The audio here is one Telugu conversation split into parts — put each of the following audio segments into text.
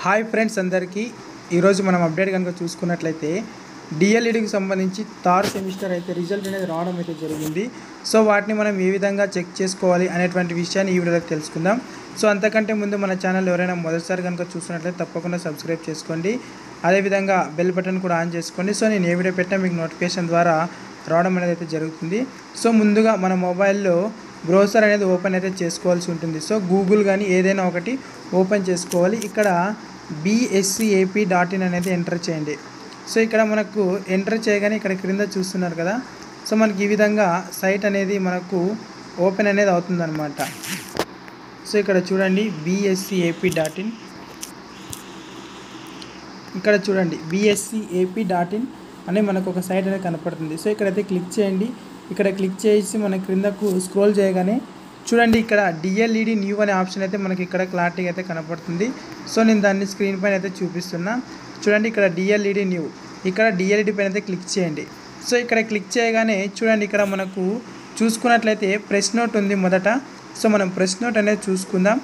హాయ్ ఫ్రెండ్స్ అందరికీ ఈరోజు మనం అప్డేట్ కనుక చూసుకున్నట్లయితే డిఎల్ఈడికి సంబంధించి థర్డ్ సెమిస్టర్ అయితే రిజల్ట్ అనేది రావడం అయితే జరిగింది సో వాటిని మనం ఏ విధంగా చెక్ చేసుకోవాలి అనేటువంటి విషయాన్ని ఈ వీడియోలో తెలుసుకుందాం సో అంతకంటే ముందు మన ఛానల్ ఎవరైనా మొదటిసారి కనుక చూస్తున్నట్లయితే తప్పకుండా సబ్స్క్రైబ్ చేసుకోండి అదేవిధంగా బెల్ బటన్ కూడా ఆన్ చేసుకోండి సో నేను ఏ వీడియో పెట్టినా మీకు నోటిఫికేషన్ ద్వారా రావడం అనేది అయితే జరుగుతుంది సో ముందుగా మన మొబైల్లో బ్రౌజర్ అనేది ఓపెన్ అయితే చేసుకోవాల్సి ఉంటుంది సో గూగుల్ కానీ ఏదైనా ఒకటి ఓపెన్ చేసుకోవాలి ఇక్కడ బిఎస్సిఏపి డాట్ ఇన్ అనేది ఎంటర్ చేయండి సో ఇక్కడ మనకు ఎంటర్ చేయగానే ఇక్కడ క్రింద చూస్తున్నారు కదా సో మనకి ఈ విధంగా సైట్ అనేది మనకు ఓపెన్ అనేది అవుతుందన్నమాట సో ఇక్కడ చూడండి బిఎస్సిఏపి డాట్ ఇన్ ఇక్కడ చూడండి బిఎస్సి ఏపీ డాట్ ఇన్ అనే మనకు ఒక సైట్ అనేది కనపడుతుంది సో ఇక్కడైతే క్లిక్ చేయండి ఇక్కడ క్లిక్ చేసి మన క్రిందకు స్క్రోల్ చేయగానే చూడండి ఇక్కడ డిఎల్ఈడి న్యూ అనే ఆప్షన్ అయితే మనకి ఇక్కడ క్లారిటీగా అయితే కనపడుతుంది సో నేను దాన్ని స్క్రీన్ పైన అయితే చూపిస్తున్నా చూడండి ఇక్కడ డిఎల్ఈడి న్యూ ఇక్కడ డిఎల్ఈడి పైన అయితే క్లిక్ చేయండి సో ఇక్కడ క్లిక్ చేయగానే చూడండి ఇక్కడ మనకు చూసుకున్నట్లయితే ప్రెస్ నోట్ ఉంది మొదట సో మనం ప్రెస్ నోట్ అనేది చూసుకుందాం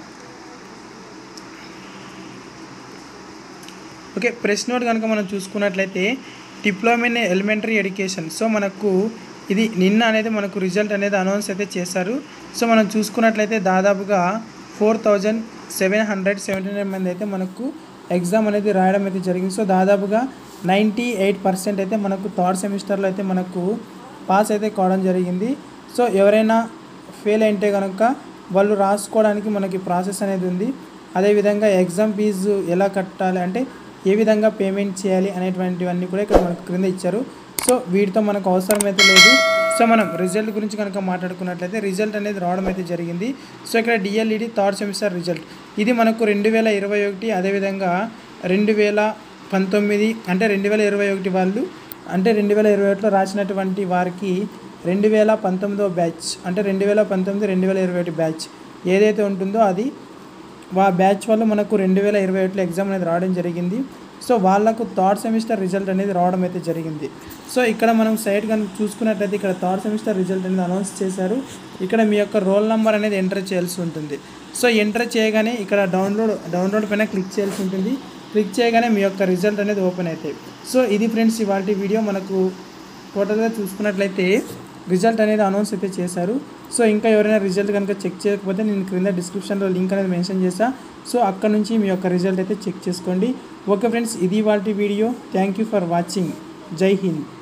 ఓకే ప్రెస్ నోట్ కనుక మనం చూసుకున్నట్లయితే diploma in elementary education so మనకు ఇది నిన్న అనేది మనకు రిజల్ట్ అనేది అనౌన్స్ అయితే చేశారు సో మనం చూసుకున్నట్లయితే దాదాపుగా four thousand seven hundred seventy nine మంది అయితే మనకు ఎగ్జామ్ అనేది రాయడం అయితే జరిగింది సో దాదాపుగా నైంటీ ఎయిట్ పర్సెంట్ అయితే మనకు థర్డ్ సెమిస్టర్లో అయితే మనకు పాస్ అయితే కావడం జరిగింది సో ఎవరైనా ఫెయిల్ అయితే కనుక వాళ్ళు రాసుకోవడానికి మనకి ప్రాసెస్ అనేది ఉంది అదేవిధంగా ఎగ్జామ్ ఫీజు ఎలా కట్టాలి అంటే ఏ విధంగా పేమెంట్ చేయాలి అనేటువంటివన్నీ కూడా ఇక్కడ మనకు క్రింద ఇచ్చారు సో వీటితో మనకు అవసరం అయితే లేదు సో మనం రిజల్ట్ గురించి కనుక మాట్లాడుకున్నట్లయితే రిజల్ట్ అనేది రావడం అయితే జరిగింది సో ఇక్కడ డిఎల్ఈడి థర్డ్ సెమిస్టర్ రిజల్ట్ ఇది మనకు రెండు వేల ఇరవై ఒకటి అదేవిధంగా రెండు వేల పంతొమ్మిది అంటే రెండు వేల ఇరవై ఒకటి వాళ్ళు అంటే రెండు వేల ఇరవై ఒకటిలో రాసినటువంటి వారికి రెండు వేల పంతొమ్మిదో బ్యాచ్ అంటే రెండు వేల పంతొమ్మిది రెండు వేల ఇరవై ఒకటి బ్యాచ్ ఏదైతే ఉంటుందో అది వా బ్యాచ్ వల్ల మనకు రెండు వేల ఇరవై ఒకటిలో ఎగ్జామ్ అనేది రావడం జరిగింది సో వాళ్ళకు థర్డ్ సెమిస్టర్ రిజల్ట్ అనేది రావడం అయితే జరిగింది సో ఇక్కడ మనం సైట్ కనుక చూసుకున్నట్లయితే ఇక్కడ థర్డ్ సెమిస్టర్ రిజల్ట్ అనేది అనౌన్స్ చేశారు ఇక్కడ మీ యొక్క రోల్ నెంబర్ అనేది ఎంటర్ చేయాల్సి ఉంటుంది సో ఎంటర్ చేయగానే ఇక్కడ డౌన్లోడ్ డౌన్లోడ్ పైన క్లిక్ చేయాల్సి ఉంటుంది క్లిక్ చేయగానే మీ యొక్క రిజల్ట్ అనేది ఓపెన్ అవుతాయి సో ఇది ఫ్రెండ్స్ ఇవాళ వీడియో మనకు టోటల్గా చూసుకున్నట్లయితే రిజల్ట్ అనేది అనౌన్స్ అయితే చేశారు సో ఇంకా ఎవరైనా రిజల్ట్ కనుక చెక్ చేయకపోతే నేను క్రింద డిస్క్రిప్షన్లో లింక్ అనేది మెన్షన్ చేసా సో అక్కడ నుంచి మీ యొక్క రిజల్ట్ అయితే చెక్ చేసుకోండి ఓకే ఫ్రెండ్స్ ఇది వాటి video thank you for watching జై హింద్